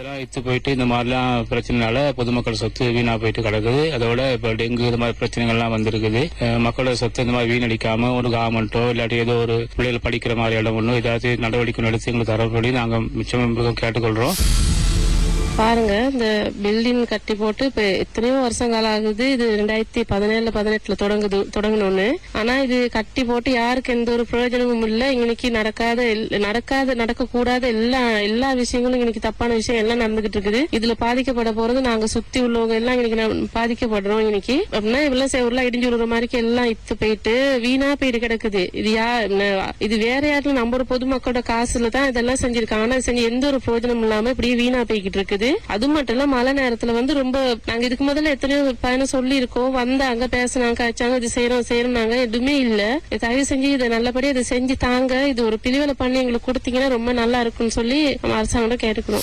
எல்லாம் இத்து போயிட்டு இந்த மாதிரிலாம் பிரச்சனைனால பொதுமக்கள் சொத்து வீணா போயிட்டு கிடக்குது அதோட இப்ப டெங்கு இது மாதிரி பிரச்சனைகள்லாம் வந்திருக்குது அஹ் மக்களோட சொத்து இந்த மாதிரி வீணடிக்காம ஒரு கவர்மெண்ட்டோ இல்லாட்டி ஏதோ ஒரு பிள்ளைகள் படிக்கிற மாதிரி இடம் ஒன்றும் ஏதாவது நடவடிக்கை எடுத்து எங்களுக்கு தரப்படி நாங்கள் மிச்சம் கேட்டுக்கொள்றோம் பாருங்க இந்த பில்டிங் கட்டி போட்டு இப்ப எத்தனையோ வருஷம் காலம் ஆகுது இது ரெண்டாயிரத்தி பதினேழுல பதினெட்டுல தொடங்குது தொடங்கணும்னு ஆனா இது கட்டி போட்டு யாருக்கு எந்த ஒரு பிரயோஜனமும் இல்ல இன்னைக்கு நடக்காத எல்- நடக்காத நடக்க கூடாத எல்லா எல்லா விஷயங்களும் இன்னைக்கு தப்பான விஷயம் எல்லாம் நடந்துகிட்டு இருக்குது இதுல பாதிக்கப்பட போறது நாங்க சுத்தி உள்ளவங்க எல்லாம் இன்னைக்கு நம் பாதிக்கப்படுறோம் இன்னைக்கு அப்படின்னா இவ்வளவு செவர்லாம் இடிஞ்சு விடுற மாதிரி எல்லாம் இத்து போயிட்டு வீணா போயிட்டு கிடக்குது இது யா ந- இது வேற யாரும் நம்ம ஒரு பொதுமக்களோட காசுல தான் இதெல்லாம் செஞ்சிருக்காங்க ஆனா இது செஞ்சு எந்த ஒரு பிரயோஜனம் இல்லாம இப்படியே வீணா போய்கிட்டு இருக்குது அது மட்டும் இல்ல மழை நேரத்துல வந்து ரொம்ப நாங்க இதுக்கு முதல்ல எத்தனையோ பயணம் சொல்லி இருக்கோம் வந்தாங்க பேசினாங்க காய்ச்சாங்க இது செய்யறோம் செய்யறோம்னாங்க எதுவுமே இல்ல தயவு செஞ்சு இதை நல்லபடியா இதை செஞ்சு தாங்க இது ஒரு பிரிவில பண்ணி எங்களுக்கு கொடுத்தீங்கன்னா ரொம்ப நல்லா இருக்கும்னு சொல்லி நம்ம அரசாங்கம் கேட்டுக்கிறோம்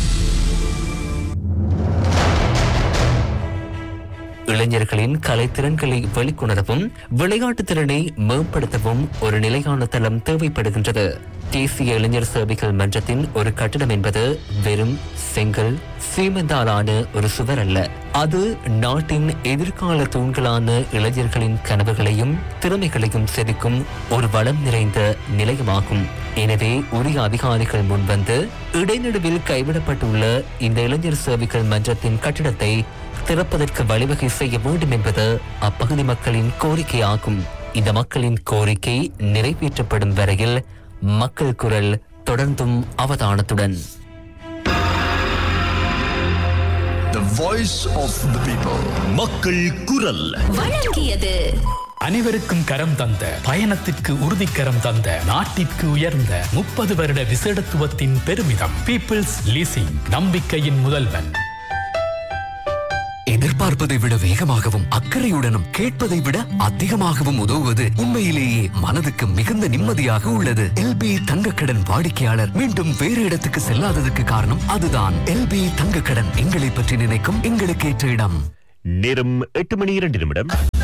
இளைஞர்களின் கலைத்திறன்களை வெளிக்கொணரவும் விளையாட்டு திறனை மேம்படுத்தவும் ஒரு நிலையான தளம் தேவைப்படுகின்றது தேசிய இளைஞர் சேவைகள் மன்றத்தின் ஒரு கட்டடம் என்பது வெறும் செங்கல் சீமெந்தாலான ஒரு சுவர் அல்ல அது நாட்டின் எதிர்கால தூண்களான இளைஞர்களின் கனவுகளையும் திறமைகளையும் செதுக்கும் ஒரு வளம் நிறைந்த நிலையமாகும் எனவே உரிய அதிகாரிகள் முன்வந்து இடைநடுவில் கைவிடப்பட்டுள்ள இந்த இளைஞர் சேவைகள் மன்றத்தின் கட்டிடத்தை திறப்பதற்கு வழிவகை செய்ய வேண்டும் என்பது அப்பகுதி மக்களின் கோரிக்கையாகும் இந்த மக்களின் கோரிக்கை நிறைவேற்றப்படும் வரையில் மக்கள் குரல் தொடர்ந்தும் அவதானத்துடன் The voice of the people. மக்கள் குரல் வழங்கியது அனைவருக்கும் கரம் தந்த பயணத்திற்கு உறுதிக்கரம் தந்த நாட்டிற்கு உயர்ந்த முப்பது வருட விசேடத்துவத்தின் பெருமிதம் பீப்பிள்ஸ் லீசிங் நம்பிக்கையின் முதல்வன் எதிர்பார்ப்பதை விட வேகமாகவும் அக்கறையுடனும் கேட்பதை விட அதிகமாகவும் உதவுவது உண்மையிலேயே மனதுக்கு மிகுந்த நிம்மதியாக உள்ளது எல்பி தங்கக்கடன் வாடிக்கையாளர் மீண்டும் வேறு இடத்துக்கு செல்லாததுக்கு காரணம் அதுதான் எல்பி தங்கக்கடன் எங்களை பற்றி நினைக்கும் எங்களுக்கு ஏற்ற இடம் நேரம் எட்டு மணி இரண்டு நிமிடம்